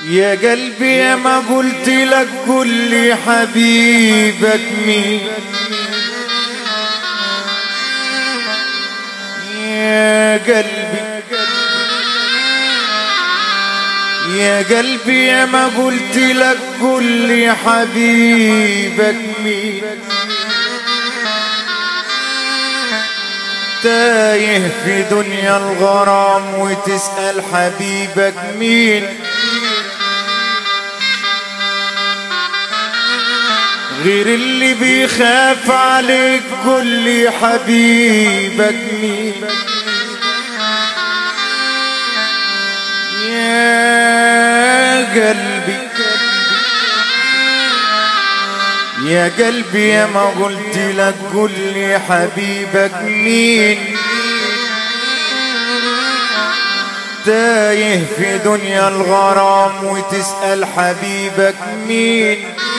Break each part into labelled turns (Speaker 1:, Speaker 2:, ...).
Speaker 1: يا قلبي يا ما قلت لك قل لي حبيبك مين يا قلبي يا قلبي يا ما قلت لك قل لي حبيبك مين تايه في دنيا الغرام وتسأل حبيبك مين غير اللي بيخاف عليك قل لي حبيبك مين يا قلبي يا قلبي يا ما قلت لك قل لي حبيبك مين تايه في دنيا الغرام وتسأل حبيبك مين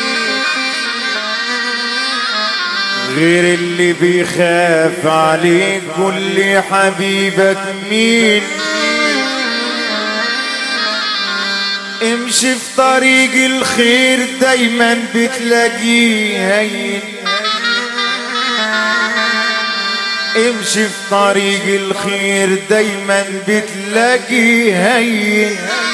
Speaker 1: غير اللي بيخاف عليك قل لي حبيبك مين امشي في طريق الخير دايما بتلاقيه هين امشي في طريق الخير دايما بتلاقيه هين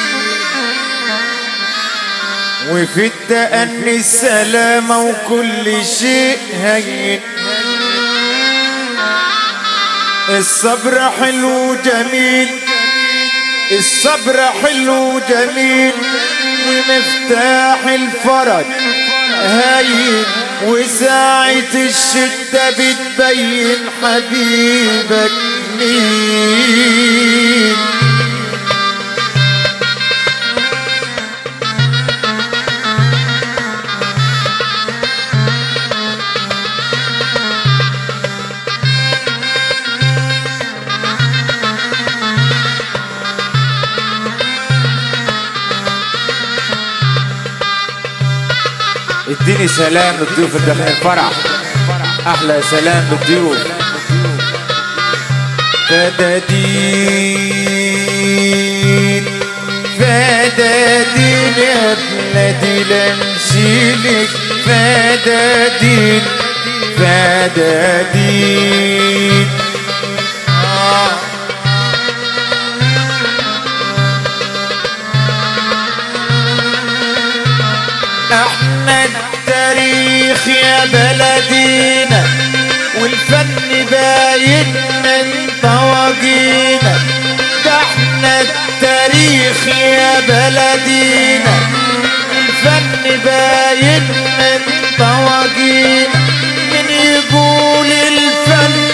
Speaker 1: وفي التأني السلامة وكل شيء هين الصبر حلو جميل الصبر حلو جميل ومفتاح الفرج هين وساعة الشدة بتبين حبيبك مين اديني سلام للضيوف اللي داخلين الفرح احلى سلام للضيوف فدادين فدادين يا بلادي لمشيلك فدادين فدادين آه احنا التاريخ يا بلدينا والفن باين من طواقينا ده احنا التاريخ يا بلدينا الفن باين من طواقينا من يقول الفن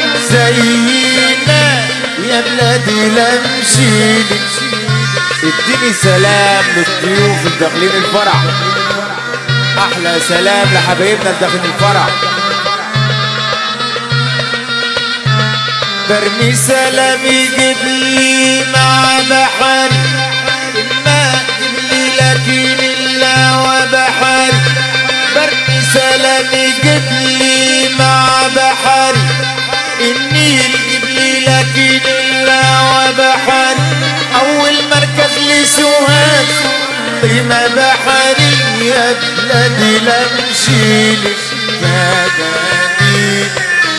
Speaker 1: زينا يا بلادي لمشيلك اديني سلام للضيوف اللي داخلين الفرح احلى سلام لحبايبنا اللي داخلين الفرح برمي سلامي قبلي مع بحر الماء قبلي لكن الله وبحر برمي سلامي قبلي مع بحر النيل قبلي لكن الله وبحر اول مركز لسوهاج قيمة بحري يا بلادي لمشيلك فداني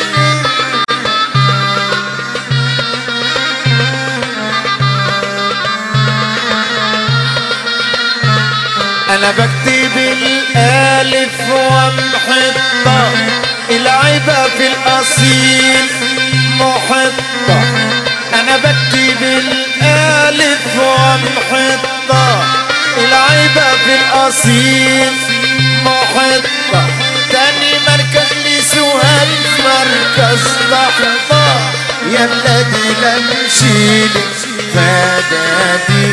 Speaker 1: انا بكتب الالف ومحطة العيبة في الاصيل محطة انا بكتب الالف ومحطة العيبة في الاصيل محطة تاني مركز لسوهاج مركز لحظة يا بلادي لمشيلك فدادي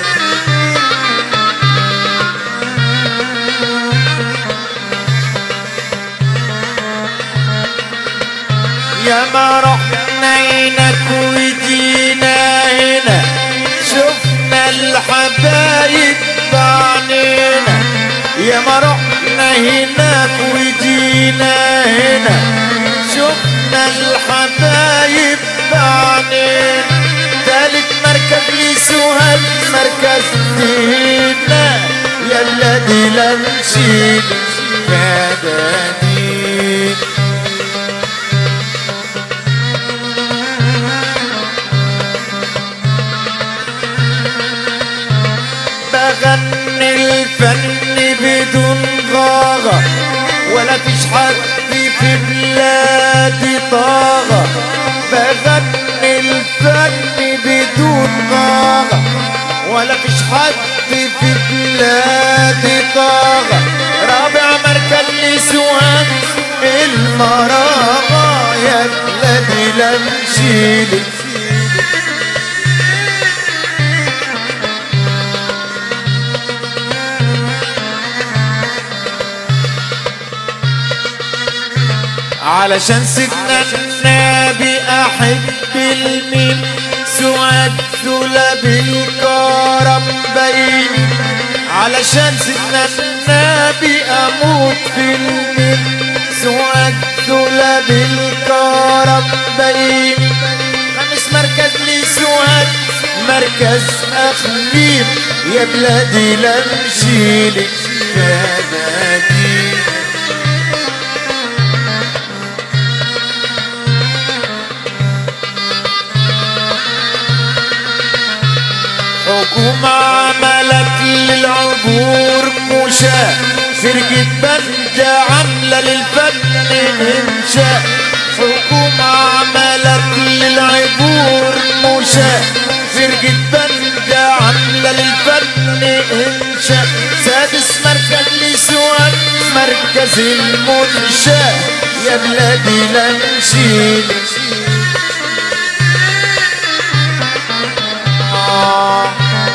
Speaker 1: يا ما رحنا هناك وجينا هنا شفنا الحبايب بعنينا يا ما رحنا هناك وجينا هنا شفنا الحبايب بعنينا تالت مركز لسوهاج مركز دين حبيبنا يا بلادي لا نشيل فداني بغني الفن بدون غاغة ولا فيش حد في بلادي طاغة بغني الفن بدون غاغة ولا فيش حد في بلادي طاغة رابع مركز لسوان المراغة يا بلادي لمشيلي علشان سيدنا النبي احب الميم سعاد دولاب الكرم بين علشان سيدنا النبي اموت في الميم سعاد دولاب الكرم بين خمس مركز لسعاد مركز اخليم يا بلادي لمشيلي فنادي حكومة عملت للعبور مشاة فرقة بلدة عاملة للفن إنشاء حكومة عملت للعبور مشاة فرقة بلدة عاملة للفن إنشاء سادس مركز لسوان مركز المنشاة يا بلادي لا نشيل آه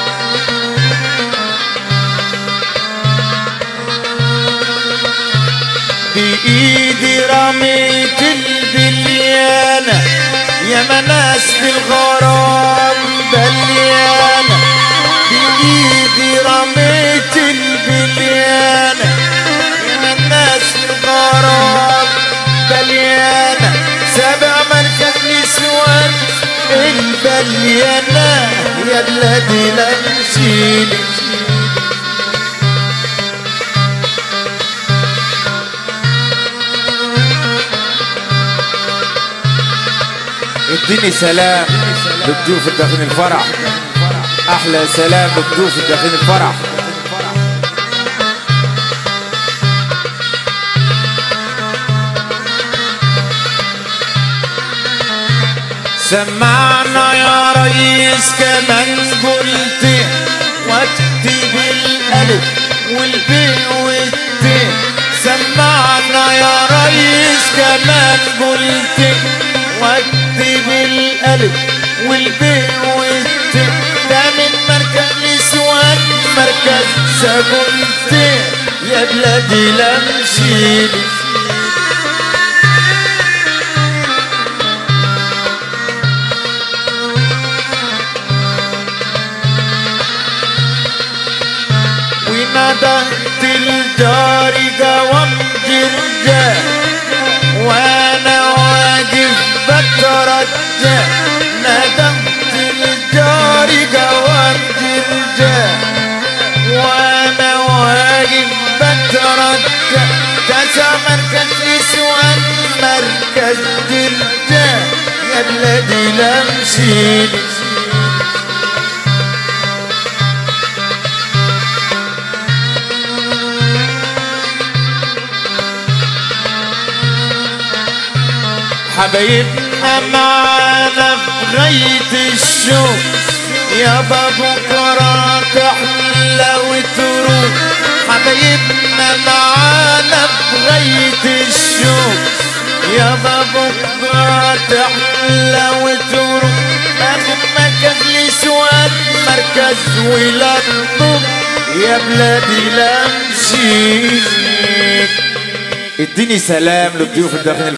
Speaker 1: بإيدي رميت البليانة يا مناس في الغرام بليانة بإيدي رميت البليانة يا مناس في الغرام بليانة سبع مركز نسوان البليانة يا بلادي لا نشيلك اديني سلام للضيوف الداخلين الفرح احلى سلام للضيوف الداخلين الفرح سمعنا يا ريس كمان قلت واكتب الالف والب والت سمعنا يا ريس كمان قلت واكتب الالف والب والت ده من مركز نسوان مركز سقلت يا بلادي لمشيلي ونادت الجار قوام جرجا وانا واقف بترجى ندمت الجار قوام جرجا وانا واقف بترجى تسع مركز نسوان مركز جرجا يا بلادي لمشيلي حبايبنا معانا في غاية الشوق يابا بكرة تحلى وتروح حبايبنا معانا في غاية الشوق يابا بكرة تحلى وتروح اخد مركز لسواد مركز ولا تطب يا بلادي لا مشيت اديني سلام للضيوف الداخلين